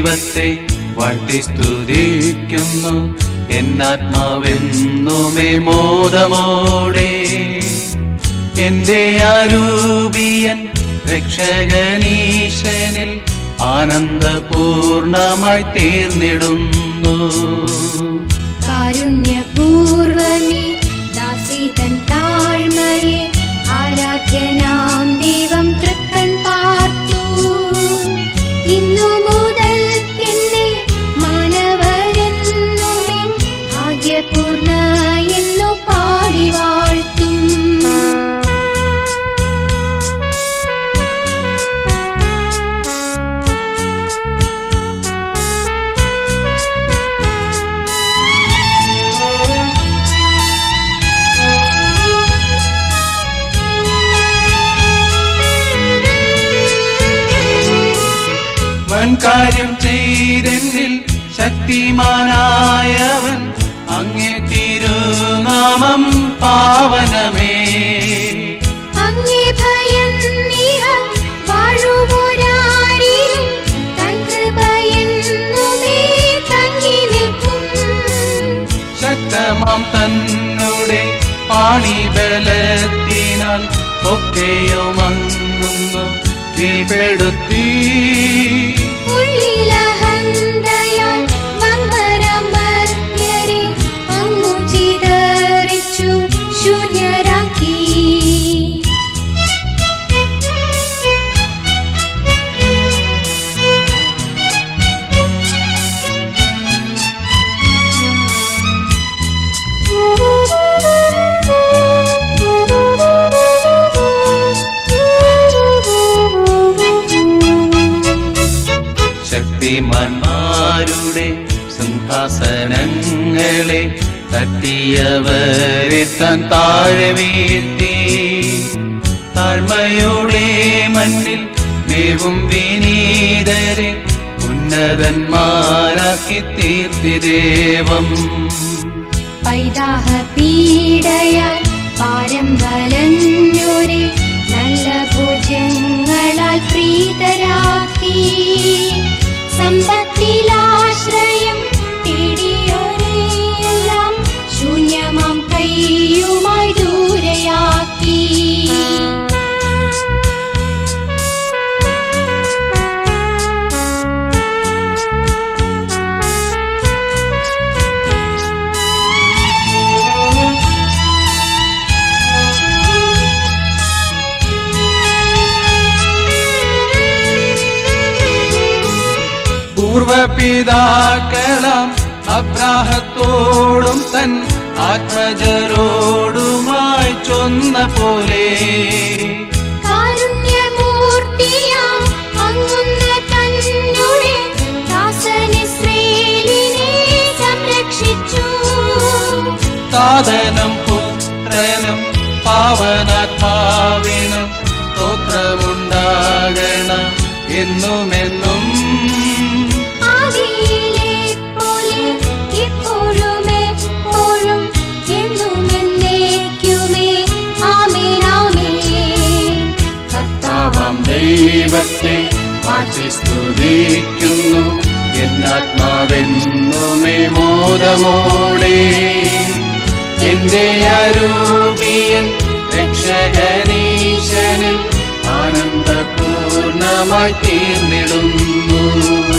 ദൈവത്തെ വാഴ്ത്തി സ്തുതിക്കുന്നു എന്നാത്മാവെന്നുമേ മോദമോടെ എന്റെ അരൂപിയൻ രക്ഷകനീശനിൽ ആനന്ദപൂർണമായി തീർന്നിടുന്നു കാരുണ്യപൂർവമേ ദാസിതൻ താഴ്മയെ ആരാധ്യനാം ദൈവം തൃക്കൺ പാർത്തു ഇന്നു മുതൽ എന്നെ മാനവരെന്നുമേ ഭാഗ്യപൂർണ എന്നു പാടി വാഴ്ത്തും വൻകാര്യം ചെയ്തെന്നിൽ ശക്തിമാനായവൻ അങ്ങേ തിരുനാമം പാവനമേ അങ്ങേ ഭയന്നിഹ വാഴുവോരാരിലും തൻ കൃപയെന്നുമേ തങ്ങി നിൽക്കും. ശക്തമാം തന്നുടെ പാണിബലത്തിനാൽ ഒക്കെയും അങ്ങുന്നു കീഴ്പ്പെടുത്തി ഉള്ളിലഹന്തയാൽ വമ്പരമർത്യരെ അങ്ങു ചിതറിച്ചു ശൂന്യരാക്കി. ശക്തിമാന്മാരുടെ സിംഹാസനങ്ങളെ തട്ടിയവരെ താൻ താഴെ വീഴ്ത്തി താഴ്മയുടെ മണ്ണിൽ മേവും വിനീതരെ ഉന്നതന്മാരാക്കി തീർത്തി ദേവം പൈതാഹ പീഡയാൽ പാരം വലഞ്ഞോരെ നല്ല ഭോജ്യങ്ങളാൽ പ്രീതരാക്കി സമ്പത്തിലാശ്രയം തേടിയോരെയെല്ലാം ശൂന്യമാം കൈയുമായി ദൂരയാക്കി പൂർവപിതാക്കളം അബ്രാഹത്തോടും തൻ ആത്മജരോടുമായി ചൊന്ന പോലെ കാരുണ്യമൂർത്തിയാം അങ്ങുന്ന തന്നുടെ ദാസനിസ്രേലിനെ സംരക്ഷിച്ചു സാധനം പുത്രനും പാവനാത്മാവിനും സ്തോത്രമുണ്ടാകണം എന്നുമെന്നും ആദിയിലെ പോലെ ഇപ്പോഴും എപ്പോഴും എന്നും എന്നേക്കുമേ ആമേൻ ആമേൻ കർത്താവാം ദൈവത്തെ വാഴ്ത്തി സ്തുതിക്കുന്നു എന്നാത്മാവെന്നുമേ മോദമോടെ എന്റെ അരൂപിയൻ രക്ഷകനീശനിൽ ആനന്ദപൂർണമായി തീർന്നിടുന്നു